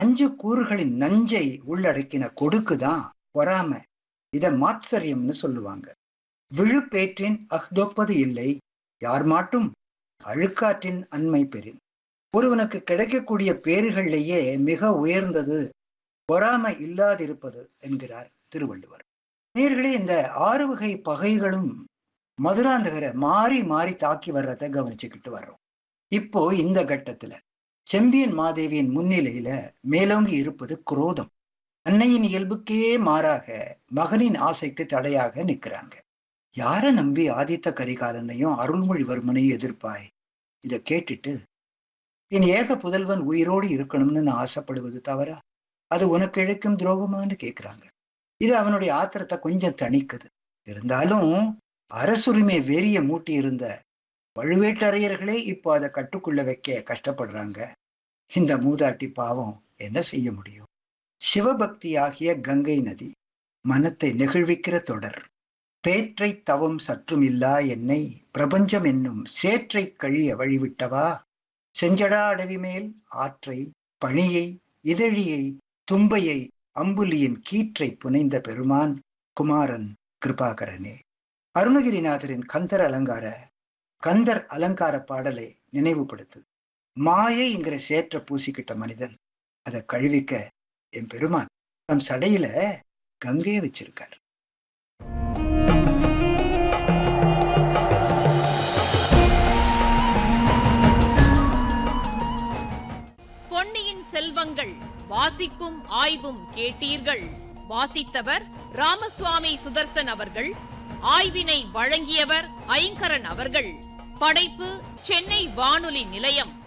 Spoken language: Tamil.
அஞ்சு கூறுகளின் நஞ்சை உள்ளடக்கின கொடுக்குதான் பொறாமை இத மாத்சரியம்னு சொல்லுவாங்க விழுப்பேற்றின் அஹ்தொப்பது இல்லை யார் மாட்டும் அழுக்காற்றின் அண்மை பெறின் ஒருவனுக்கு கிடைக்கக்கூடிய பேறுகளிலேயே மிக உயர்ந்தது பொறாமை இல்லாதிருப்பது என்கிறார் திருவள்ளுவர் நேர்களே இந்த ஆறு வகை பகைகளும் மதுராந்தகரை மாறி மாறி தாக்கி வர்றதை கவனிச்சுக்கிட்டு வர்றோம் இப்போ இந்த கட்டத்துல செம்பியன் மாதேவியின் முன்னிலையில மேலோங்கி இருப்பது குரோதம் அன்னையின் இயல்புக்கே மாறாக மகனின் ஆசைக்கு தடையாக நிற்கிறாங்க யார நம்பி ஆதித்த கரிகாலனையும் அருள்மொழிவர்மனையும் எதிர்ப்பாய் இத கேட்டுட்டு என் ஏக புதல்வன் உயிரோடு இருக்கணும்னு நான் ஆசைப்படுவது தவறா அது உனக்கு இழைக்கும் துரோகமான்னு கேட்கிறாங்க இது அவனுடைய ஆத்திரத்தை கொஞ்சம் தணிக்குது இருந்தாலும் அரசுரிமை வெறிய மூட்டி இருந்த பழுவேட்டரையர்களே இப்போ அதை கட்டுக்குள்ள வைக்க கஷ்டப்படுறாங்க இந்த மூதாட்டி பாவம் என்ன செய்ய முடியும் சிவபக்தியாகிய கங்கை நதி மனத்தை நெகிழ்விக்கிற தொடர் பேற்றை தவம் சற்றும் இல்லா என்னை பிரபஞ்சம் என்னும் சேற்றை கழிய வழிவிட்டவா செஞ்சடா அடவி மேல் ஆற்றை பணியை இதழியை தும்பையை அம்புலியின் கீற்றை புனைந்த பெருமான் குமாரன் கிருபாகரனே அருணகிரிநாதரின் கந்தர் அலங்கார கந்தர் அலங்கார பாடலை நினைவுபடுத்து மாயைங்கிற சேற்ற பூசிக்கிட்ட மனிதன் அதை கழுவிக்க என் பெருமான் தம் சடையில கங்கையை வச்சிருக்கார் பொன்னியின் செல்வங்கள் வாசிப்பும் ஆய்வும் கேட்டீர்கள் வாசித்தவர் ராமசுவாமி சுதர்சன் அவர்கள் ஆய்வினை வழங்கியவர் ஐங்கரன் அவர்கள் படைப்பு சென்னை வானொலி நிலையம்